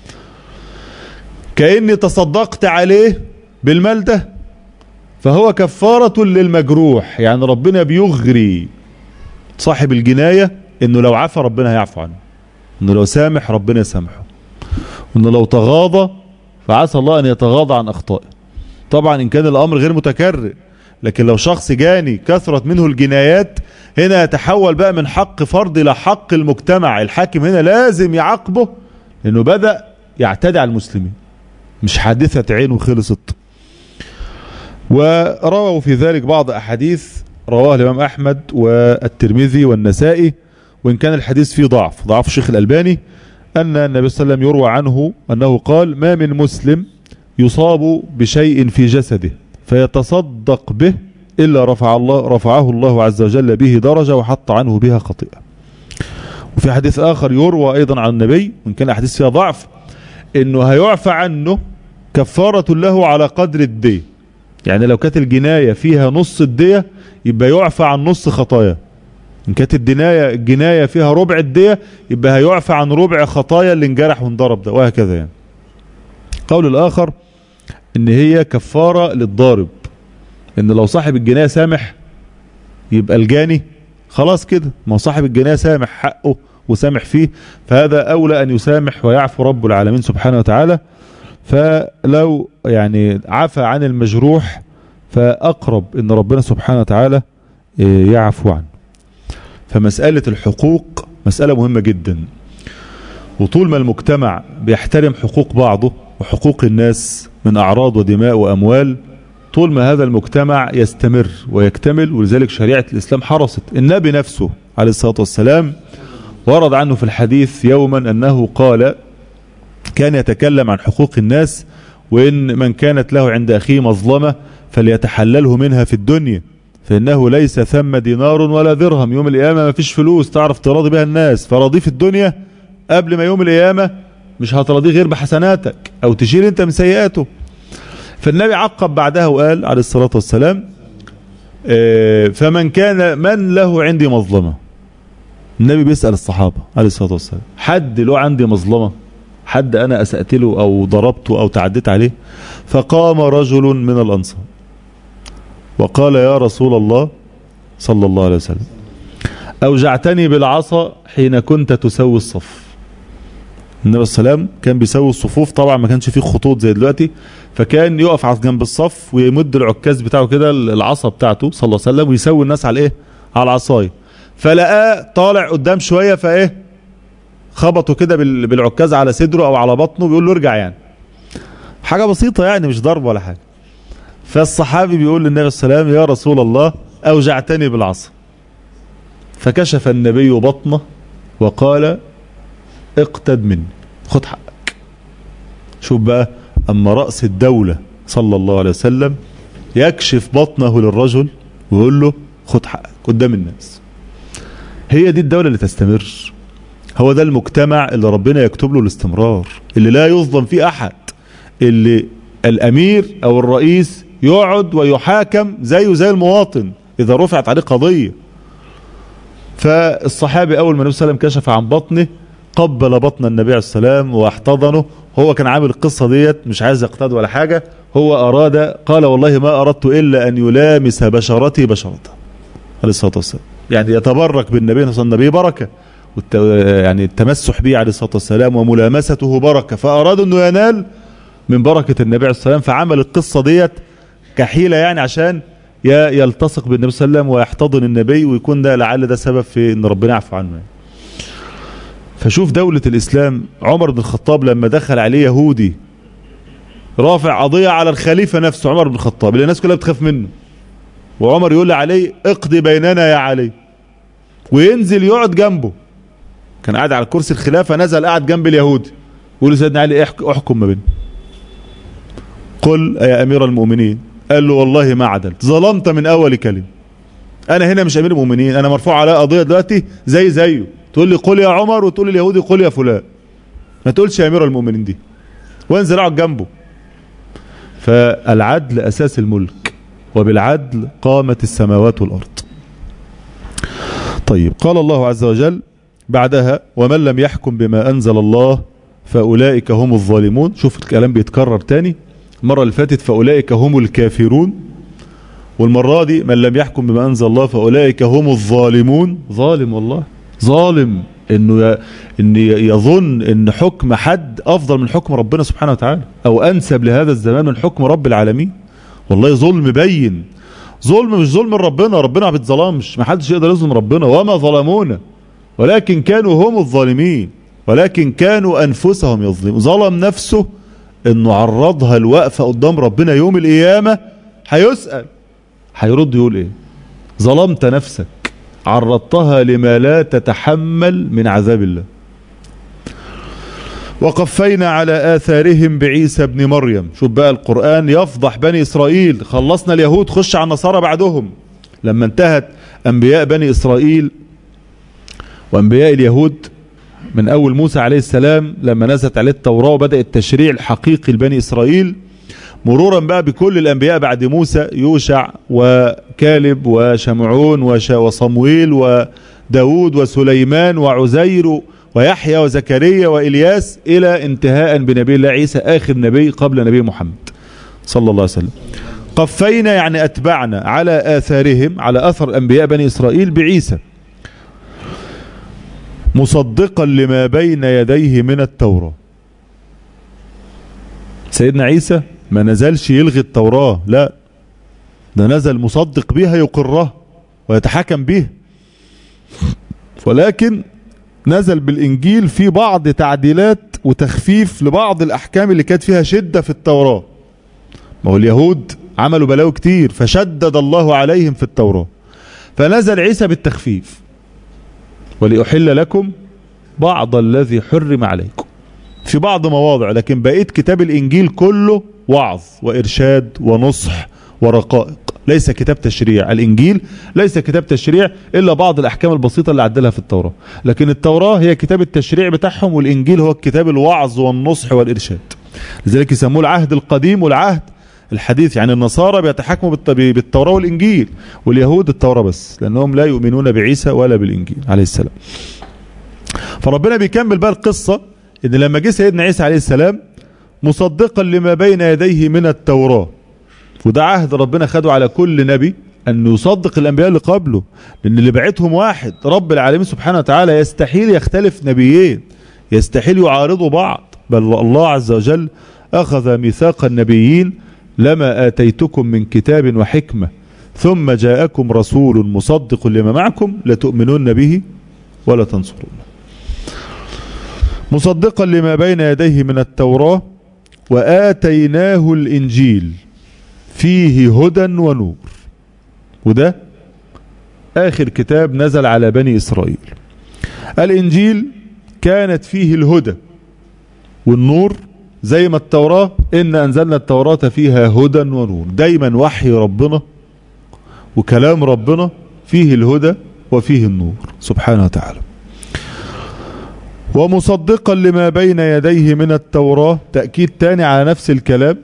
Speaker 1: كاني تصدقت عليه بالمال ده فهو كفارة للمجروح يعني ربنا بيغري صاحب الجناية انه لو عفى ربنا هيعفو عنه انه لو سامح ربنا يسامحه وانه لو تغاضى فعسى الله ان يتغاضى عن اخطائه طبعا ان كان الامر غير متكرر لكن لو شخص جاني كثرت منه الجنايات هنا يتحول بقى من حق فرد الى حق المجتمع الحاكم هنا لازم يعاقبه لانه بدأ يعتدي على المسلمين مش حادثة عين وخلصت ورووا في ذلك بعض أحاديث رواه الإمام أحمد والترمذي والنسائي وإن كان الحديث فيه ضعف ضعف الشيخ الألباني أن النبي صلى الله عليه وسلم يروى عنه أنه قال ما من مسلم يصاب بشيء في جسده فيتصدق به إلا رفع الله رفعه الله عز وجل به درجة وحط عنه بها خطيئة وفي حديث آخر يروى أيضا عن النبي وإن كان أحاديث فيها ضعف إنه هيعفى عنه كفارة له على قدر الدية يعني لو كانت الجناية فيها نص الدية يبقى يعفى عن نص خطايا إن كانت الدناية الجناية فيها ربع الدية يبقى هيعفى عن ربع خطايا اللي انجرح وانضرب ده وهكذا يعني قول الآخر إن هي كفارة للضارب إن لو صاحب الجناية سامح يبقى الجاني خلاص كده ما صاحب الجناية سامح حقه وسامح فيه فهذا أولى أن يسامح ويعفو رب العالمين سبحانه وتعالى فلو يعني عفى عن المجروح فأقرب أن ربنا سبحانه وتعالى يعفو عنه فمسألة الحقوق مسألة مهمة جدا وطول ما المجتمع بيحترم حقوق بعضه وحقوق الناس من أعراض ودماء وأموال طول ما هذا المجتمع يستمر ويكتمل ولذلك شريعة الإسلام حرصت النبي نفسه عليه الصلاة والسلام ورد عنه في الحديث يوما أنه قال كان يتكلم عن حقوق الناس وإن من كانت له عند أخيه مظلمة فليتحلله منها في الدنيا فإنه ليس ثم دينار ولا درهم يوم القيامة ما فيش فلوس تعرف تراضي بها الناس فراضيه في الدنيا قبل ما يوم القيامة مش هتراضيه غير بحسناتك أو تشيل أنت من سيئاته فالنبي عقب بعدها وقال عليه الصلاة والسلام فمن كان من له عندي مظلمة النبي بيسأل الصحابة عليه الصلاة والسلام حد له عندي مظلمة حد أنا أسأت له أو ضربته أو تعديت عليه فقام رجل من الأنصار وقال يا رسول الله صلى الله عليه وسلم أوجعتني بالعصا حين كنت تسوي الصف النبي صلى الله عليه وسلم كان بيسوي الصفوف طبعا ما كانش فيه خطوط زي دلوقتي فكان يقف على جنب الصف ويمد العكاز بتاعه كده العصا بتاعته صلى الله عليه وسلم ويسوي الناس على ايه على العصايه فلقاه طالع قدام شويه فايه خبطه كده بالعكاز على صدره او على بطنه بيقول له ارجع يعني حاجه بسيطه يعني مش ضرب ولا حاجه فالصحابي بيقول للنبي صلى الله عليه وسلم يا رسول الله اوجعتني بالعصا فكشف النبي بطنه وقال اقتد مني خد حقك شوف بقى اما رأس الدولة صلى الله عليه وسلم يكشف بطنه للرجل ويقول له خد حقك قدام الناس هي دي الدولة اللي تستمر هو ده المجتمع اللي ربنا يكتب له الاستمرار اللي لا يظلم فيه احد اللي الامير او الرئيس يقعد ويحاكم زيه زي المواطن اذا رفعت عليه قضية فالصحابي اول ما النبي صلى الله عليه وسلم كشف عن بطنه قبل بطن النبي عليه السلام واحتضنه هو كان عامل القصة ديت مش عايز يقتاد ولا حاجة هو أراد قال والله ما أردت إلا أن يلامس بشرتي بشرته عليه الصلاة والسلام يعني يتبرك بالنبي صلى الله عليه وسلم بركة يعني التمسح به عليه الصلاة والسلام وملامسته بركة فأراد أنه ينال من بركة النبي عليه الصلاة والسلام فعمل القصة ديت كحيلة يعني عشان يلتصق بالنبي صلى الله عليه وسلم ويحتضن النبي ويكون ده لعل ده سبب في ان ربنا يعفو عنه يعني. فشوف دولة الإسلام عمر بن الخطاب لما دخل عليه يهودي رافع قضية على الخليفة نفسه عمر بن الخطاب اللي الناس كلها بتخاف منه وعمر يقول علي اقضي بيننا يا علي وينزل يقعد جنبه كان قاعد على كرسي الخلافة نزل قاعد جنب اليهودي يقول سيدنا علي احكم ما بيننا قل يا أمير المؤمنين قال له والله ما عدلت ظلمت من أول كلمة أنا هنا مش أمير المؤمنين أنا مرفوع على قضية دلوقتي زي زيه تقول لي قل يا عمر وتقول اليهودي قل يا فلان ما تقولش يا امير المؤمنين دي وانزل اقعد جنبه فالعدل اساس الملك وبالعدل قامت السماوات والارض طيب قال الله عز وجل بعدها ومن لم يحكم بما انزل الله فاولئك هم الظالمون شوف الكلام بيتكرر تاني المره اللي فاتت فاولئك هم الكافرون والمره دي من لم يحكم بما انزل الله فاولئك هم الظالمون ظالم والله ظالم انه ي... ان يظن ان حكم حد افضل من حكم ربنا سبحانه وتعالى او انسب لهذا الزمان من حكم رب العالمين والله ظلم بين ظلم مش ظلم ربنا ربنا ما بيتظلمش ما حدش يقدر يظلم ربنا وما ظلمونا ولكن كانوا هم الظالمين ولكن كانوا انفسهم يظلمون ظلم نفسه انه عرضها الوقفة قدام ربنا يوم القيامة هيسأل هيرد يقول ايه ظلمت نفسك عرضتها لما لا تتحمل من عذاب الله وقفينا على آثارهم بعيسى ابن مريم شوف بقى القرآن يفضح بني إسرائيل خلصنا اليهود خش على النصارى بعدهم لما انتهت أنبياء بني إسرائيل وأنبياء اليهود من أول موسى عليه السلام لما نزلت عليه التوراة وبدأ التشريع الحقيقي لبني إسرائيل مرورا بقى بكل الأنبياء بعد موسى يوشع وكالب وشمعون وصمويل وداود وسليمان وعزير ويحيى وزكريا وإلياس إلى انتهاء بنبي الله عيسى آخر نبي قبل نبي محمد صلى الله عليه وسلم قفينا يعني أتبعنا على آثارهم على أثر أنبياء بني إسرائيل بعيسى مصدقا لما بين يديه من التوراة سيدنا عيسى ما نزلش يلغي التوراة لا ده نزل مصدق بها يقرها ويتحكم به ولكن نزل بالإنجيل في بعض تعديلات وتخفيف لبعض الأحكام اللي كانت فيها شدة في التوراة ما هو اليهود عملوا بلاوي كتير فشدد الله عليهم في التوراة فنزل عيسى بالتخفيف ولأحل لكم بعض الذي حرم عليكم في بعض مواضع لكن بقيت كتاب الإنجيل كله وعظ وإرشاد ونصح ورقائق ليس كتاب تشريع الإنجيل ليس كتاب تشريع إلا بعض الأحكام البسيطة اللي عدلها في التوراة لكن التوراة هي كتاب التشريع بتاعهم والإنجيل هو كتاب الوعظ والنصح والإرشاد لذلك يسموه العهد القديم والعهد الحديث يعني النصارى بيتحكموا بالتوراة والإنجيل واليهود التوراة بس لأنهم لا يؤمنون بعيسى ولا بالإنجيل عليه السلام فربنا بيكمل بقى القصة إن لما جه سيدنا عيسى عليه السلام مصدقا لما بين يديه من التوراة وده عهد ربنا خده على كل نبي أن يصدق الأنبياء اللي قبله لأن اللي بعتهم واحد رب العالمين سبحانه وتعالى يستحيل يختلف نبيين يستحيل يعارضوا بعض بل الله عز وجل أخذ ميثاق النبيين لما آتيتكم من كتاب وحكمة ثم جاءكم رسول مصدق لما معكم لتؤمنون به ولا تنصرون مصدقا لما بين يديه من التوراة وآتيناه الإنجيل فيه هدى ونور وده آخر كتاب نزل على بني إسرائيل الإنجيل كانت فيه الهدى والنور زي ما التوراة إن أنزلنا التوراة فيها هدى ونور دايما وحي ربنا وكلام ربنا فيه الهدى وفيه النور سبحانه وتعالى ومصدقا لما بين يديه من التوراة تأكيد تاني على نفس الكلام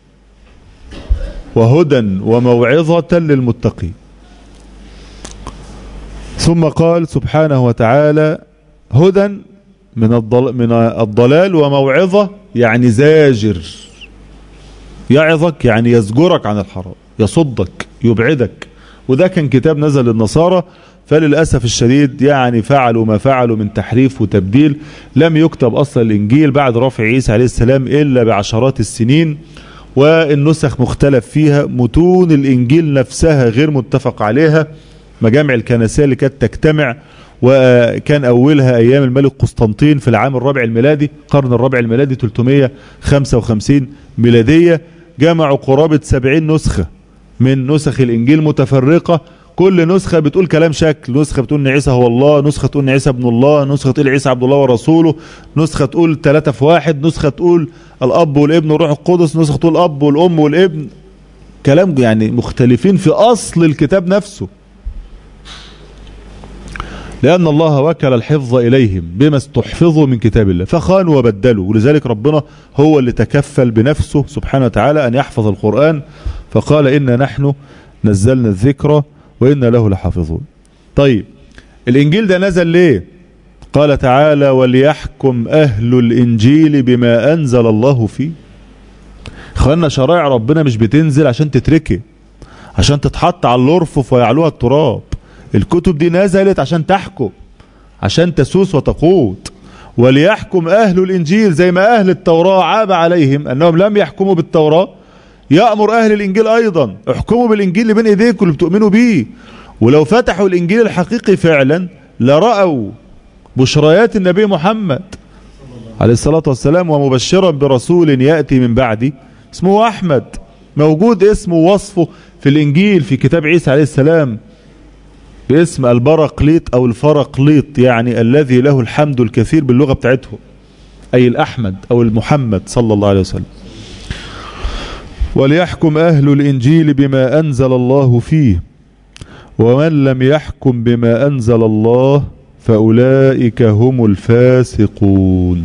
Speaker 1: وهدى وموعظة للمتقين ثم قال سبحانه وتعالى هدى من الضل من الضلال وموعظة يعني زاجر يعظك يعني يزجرك عن الحرام يصدك يبعدك وده كان كتاب نزل للنصارى فللأسف الشديد يعني فعلوا ما فعلوا من تحريف وتبديل لم يكتب أصلا الإنجيل بعد رفع عيسى عليه السلام إلا بعشرات السنين والنسخ مختلف فيها متون الإنجيل نفسها غير متفق عليها مجامع الكنسية اللي كانت تجتمع وكان أولها أيام الملك قسطنطين في العام الرابع الميلادي قرن الرابع الميلادي 355 ميلادية جمعوا قرابة 70 نسخة من نسخ الإنجيل متفرقة كل نسخة بتقول كلام شكل نسخة بتقول ان عيسى هو الله نسخة تقول ان عيسى ابن الله نسخة تقول عيسى عبد الله ورسوله نسخة تقول ثلاثة في واحد نسخة تقول الأب والابن والروح القدس نسخة تقول الأب والأم والابن كلام يعني مختلفين في أصل الكتاب نفسه لأن الله وكل الحفظ إليهم بما استحفظوا من كتاب الله فخانوا وبدلوا ولذلك ربنا هو اللي تكفل بنفسه سبحانه وتعالى أن يحفظ القرآن فقال إنا نحن نزلنا الذكر وإنا له لحافظون طيب الإنجيل ده نزل ليه قال تعالى وليحكم أهل الإنجيل بما أنزل الله فيه اخوانا شرائع ربنا مش بتنزل عشان تتركي عشان تتحط على الارفف ويعلوها التراب الكتب دي نزلت عشان تحكم عشان تسوس وتقود وليحكم أهل الإنجيل زي ما أهل التوراة عاب عليهم أنهم لم يحكموا بالتوراة يأمر أهل الإنجيل أيضا احكموا بالإنجيل اللي بين إيديكم اللي بتؤمنوا بيه ولو فتحوا الإنجيل الحقيقي فعلا لرأوا بشريات النبي محمد عليه الصلاة والسلام ومبشرا برسول يأتي من بعدي اسمه أحمد موجود اسمه وصفه في الإنجيل في كتاب عيسى عليه السلام باسم البرقليط أو الفرقليط يعني الذي له الحمد الكثير باللغة بتاعتهم أي الأحمد أو المحمد صلى الله عليه وسلم وليحكم أهل الإنجيل بما أنزل الله فيه ومن لم يحكم بما أنزل الله فأولئك هم الفاسقون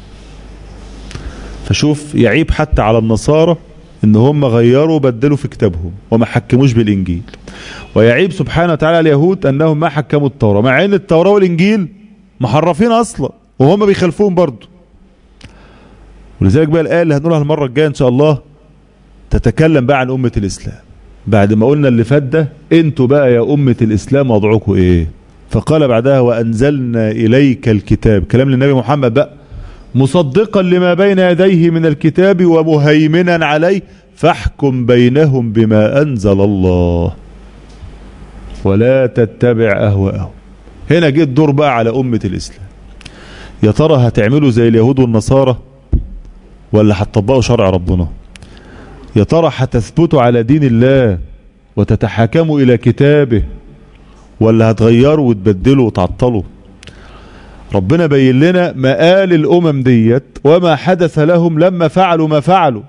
Speaker 1: فشوف يعيب حتى على النصارى ان هم غيروا بدلوا في كتابهم وما حكموش بالانجيل ويعيب سبحانه وتعالى اليهود انهم ما حكموا التوراة مع ان التوراة والانجيل محرفين اصلا وهم بيخالفوهم برضه ولذلك بقى الآية اللي هنقولها المرة الجاية ان شاء الله تتكلم بقى عن أمة الإسلام بعد ما قلنا اللي فات ده انتوا بقى يا أمة الإسلام وضعكم ايه فقال بعدها وأنزلنا إليك الكتاب كلام للنبي محمد بقى مصدقا لما بين يديه من الكتاب ومهيمنا عليه فاحكم بينهم بما أنزل الله ولا تتبع أهواءهم هنا جه الدور بقى على أمة الإسلام يا ترى هتعملوا زي اليهود والنصارى ولا هتطبقوا شرع ربنا يا ترى هتثبتوا على دين الله وتتحاكموا إلى كتابه ولا هتغيروا وتبدلوا وتعطلوا ربنا بين لنا مآل الأمم ديت وما حدث لهم لما فعلوا ما فعلوا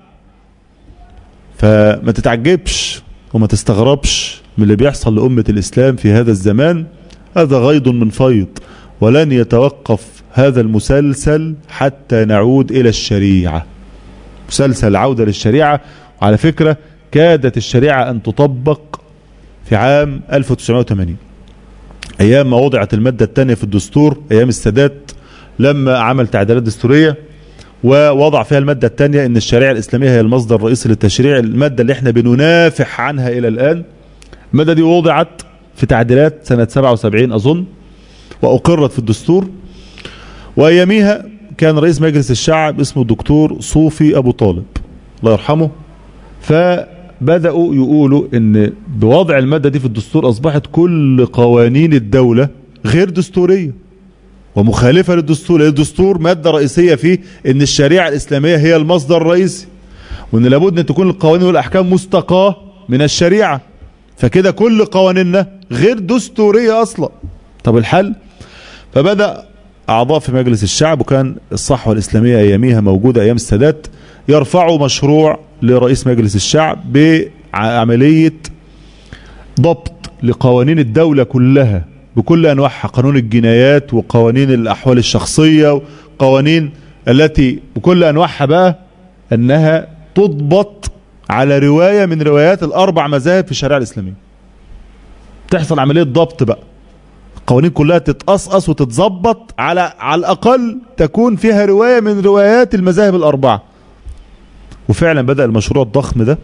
Speaker 1: فما تتعجبش وما تستغربش من اللي بيحصل لأمة الإسلام في هذا الزمان هذا غيض من فيض ولن يتوقف هذا المسلسل حتى نعود إلى الشريعة مسلسل عودة للشريعة وعلى فكرة كادت الشريعة أن تطبق في عام 1980 أيام ما وضعت المادة الثانية في الدستور أيام السادات لما عمل تعديلات دستورية ووضع فيها المادة الثانية أن الشريعة الإسلامية هي المصدر الرئيسي للتشريع المادة اللي احنا بننافح عنها إلى الآن المادة دي وضعت في تعديلات سنة 77 أظن وأقرت في الدستور وأياميها كان رئيس مجلس الشعب اسمه الدكتور صوفي أبو طالب الله يرحمه فبدأوا يقولوا ان بوضع المادة دي في الدستور أصبحت كل قوانين الدولة غير دستورية ومخالفة للدستور الدستور مادة رئيسية فيه ان الشريعة الإسلامية هي المصدر الرئيسي وان لابد ان تكون القوانين والأحكام مستقاة من الشريعة فكده كل قوانيننا غير دستورية أصلا طب الحل فبدأ أعضاء في مجلس الشعب وكان الصحوة الإسلامية أياميها موجودة أيام السادات يرفعوا مشروع لرئيس مجلس الشعب بعملية ضبط لقوانين الدولة كلها بكل أنواعها قانون الجنايات وقوانين الأحوال الشخصية وقوانين التي بكل أنواعها بقى أنها تضبط على رواية من روايات الأربع مذاهب في الشريعة الإسلامية تحصل عملية ضبط بقى القوانين كلها تتقصقص وتتظبط على على الأقل تكون فيها رواية من روايات المذاهب الأربعة وفعلا بدأ المشروع الضخم ده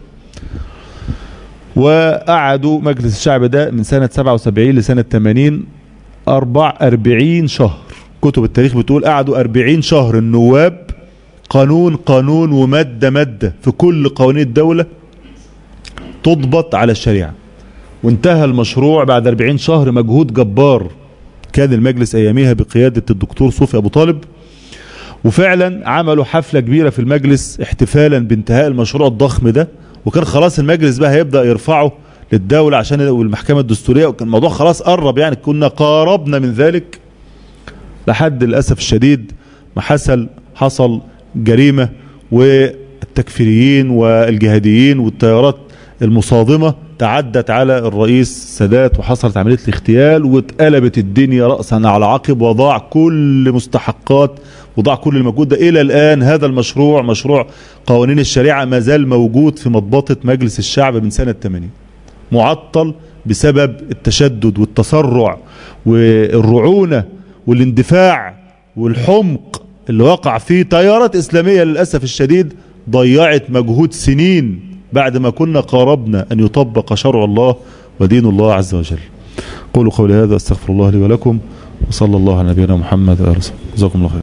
Speaker 1: وقعدوا مجلس الشعب ده من سنة 77 لسنة 80 أربع أربعين شهر كتب التاريخ بتقول قعدوا أربعين شهر النواب قانون قانون ومادة مادة في كل قوانين الدولة تضبط على الشريعة وانتهى المشروع بعد 40 شهر مجهود جبار كان المجلس أياميها بقيادة الدكتور صوفي أبو طالب وفعلا عملوا حفلة كبيرة في المجلس احتفالا بانتهاء المشروع الضخم ده وكان خلاص المجلس بقى هيبدأ يرفعه للدولة عشان والمحكمة الدستورية وكان الموضوع خلاص قرب يعني كنا قاربنا من ذلك لحد للأسف الشديد ما حصل حصل جريمة والتكفيريين والجهاديين والتيارات المصادمة تعدت على الرئيس سادات وحصلت عملية الاغتيال واتقلبت الدنيا رأسا على عقب وضاع كل مستحقات وضاع كل المجهود ده إلى الآن هذا المشروع مشروع قوانين الشريعة ما زال موجود في مضبطة مجلس الشعب من سنة 80 معطل بسبب التشدد والتسرع والرعونة والاندفاع والحمق اللي وقع فيه تيارات إسلامية للأسف الشديد ضيعت مجهود سنين بعد ما كنا قاربنا أن يطبق شرع الله ودين الله عز وجل قولوا قولي هذا استغفر الله لي ولكم وصلى الله على نبينا محمد وآله وصحبه جزاكم الله خير